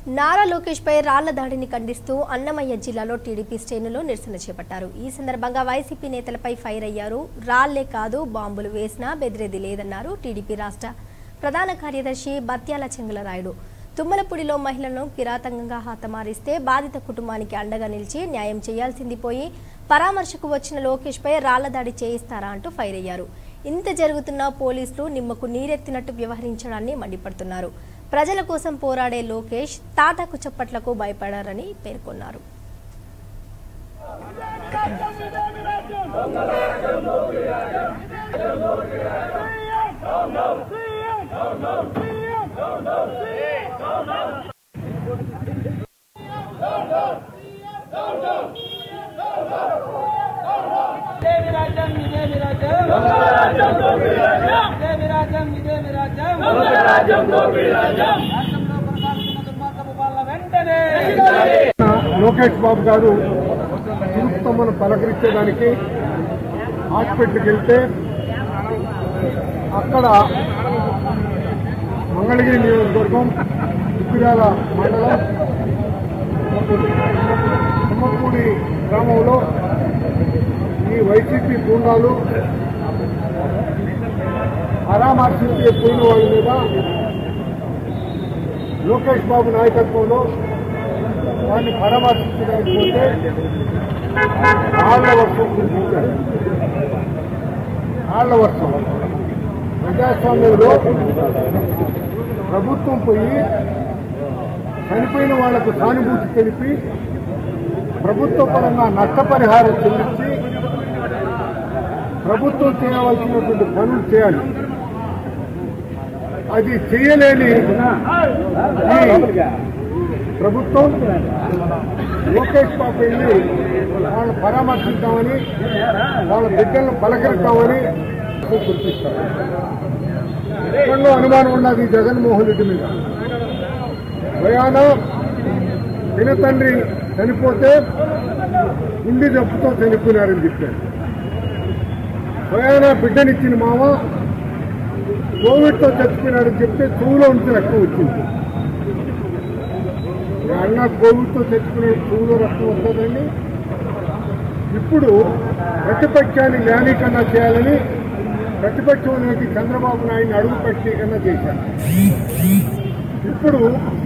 నారా లోకేష్ పై రాళ్ల దాడిని ఖండిస్తూ అన్నమయ్య జిల్లాలో టీడీపీ శ్రేణులు నిరసన చేపట్టారు ఈ సందర్భంగా వైసీపీ నేతలపై ఫైర్ అయ్యారు రాళ్లే కాదు బాంబులు వేసినా బెదిరేది లేదన్నారు టీడీపీ రాష్ట్ర ప్రధాన కార్యదర్శి బత్యాల చెంగలరాయుడు తుమ్మలపూడిలో మహిళలను కిరాతకంగా హతమారిస్తే బాధిత కుటుంబానికి అండగా నిలిచి న్యాయం చేయాల్సింది పోయి పరామర్శకు వచ్చిన లోకేష్ పై రాళ్ల దాడి చేయిస్తారా అంటూ ఫైర్ అయ్యారు ఇంత జరుగుతున్నా పోలీసులు నిమ్మకు నీరెత్తినట్టు వ్యవహరించడాన్ని మండిపడుతున్నారు ప్రజల కోసం పోరాడే లోకేష్ తాటాకు చప్పట్లకు భయపడారని పేర్కొన్నారు ఇదేమి రాజ్యం ఇదేమి రాజ్యం ఇదేమి రాజ్యం ఇదేమి రాజ్యం రాష్ట్రంలో కొనసాగుతున్న దుర్మార్గపు పాలన వెంటనే లోకేష్ బాబు గారు తిరుపతమ్మను పలకరించేదానికి హాస్పిటల్కి వెళ్తే అక్కడ మంగళగిరి నియోజకవర్గం ఉప్పిరాల మండలం తుమ్మపూడి గ్రామంలో ఈ వైసీపీ బృందాలు పరామర్శించే పోయిన వాళ్ళ మీద లోకేష్ బాబు నాయకత్వంలో వాడిని పరామర్శించడానికి పోతే రాళ్ల వర్షం కురిపించారు రాళ్ల వర్షం ప్రజాస్వామ్యంలో ప్రభుత్వం పోయి చనిపోయిన వాళ్లకు సానుభూతి తెలిపి ప్రభుత్వ పరంగా నష్టపరిహారం చెల్లించి ప్రభుత్వం చేయవలసినటువంటి పనులు చేయాలి అది చేయలేని ఈ ప్రభుత్వం లోకేష్ బాబు వెళ్ళి వాళ్ళని పరామర్శిద్దామని వాళ్ళ బిడ్డలను పలకరిద్దామని గుర్తిస్తారు ఎక్కడో అనుమానం ఉన్నది జగన్మోహన్ రెడ్డి మీద భయాన తండ్రి చనిపోతే గుండె జబ్బుతో చనిపోయినారని చెప్పారు భయాన బిడ్డనిచ్చిన మామ కోవిడ్తో చచ్చిపోయినాడని చెప్తే చెవులో ఉంచి రక్తం వచ్చింది మీ అన్న కోవిడ్తో తెచ్చుకునే చెవులో రక్తం వస్తుందండి ఇప్పుడు ప్రతిపక్షాన్ని న్యాయీకరణ చేయాలని ప్రతిపక్షంలోకి చంద్రబాబు నాయుడిని అడుగు పెట్టీకరణ చేశారు ఇప్పుడు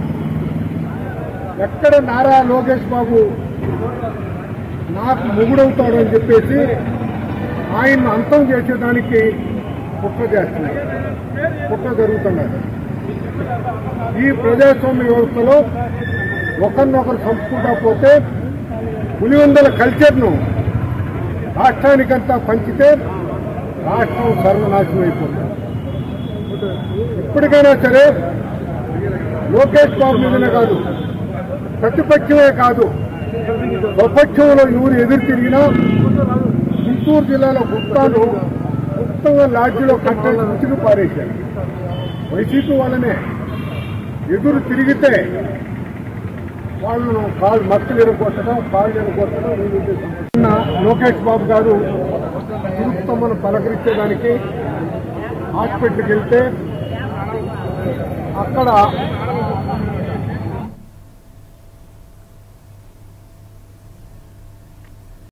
ఎక్కడ నారా లోకేష్ బాబు నాకు మొగుడవుతాడు అని చెప్పేసి ఆయన్ను అంతం చేసేదానికి కుట్ర చేస్తున్నారు కుట్ర జరుగుతున్నారు ఈ ప్రజాస్వామ్య వ్యవస్థలో ఒకరినొకరు చంపుకుంటా పోతే పులివెందుల కల్చర్ను రాష్ట్రానికంతా పంచితే రాష్ట్రం సర్వనాశనం అయిపోతుంది ఇప్పటికైనా సరే లోకేష్ బాబు మీదనే కాదు ప్రతిపక్షమే కాదు స్వపక్షంలో ఎవరు ఎదురు తిరిగినా గుంటూరు జిల్లాలో గుప్తాను గుప్తంగా లాడ్జిలో కట్టేసి ఉచికి పారేశారు వైసీపీ వాళ్ళనే ఎదురు తిరిగితే వాళ్ళను కాళ్ళు మక్కలు ఎరగొట్టడం కాళ్ళు ఎరగొట్టడం వీళ్ళు ఉద్దేశం. నిన్న లోకేష్ బాబు గారు తిరుపతమ్మను పలకరించేదానికి హాస్పిటల్కి వెళ్తే అక్కడ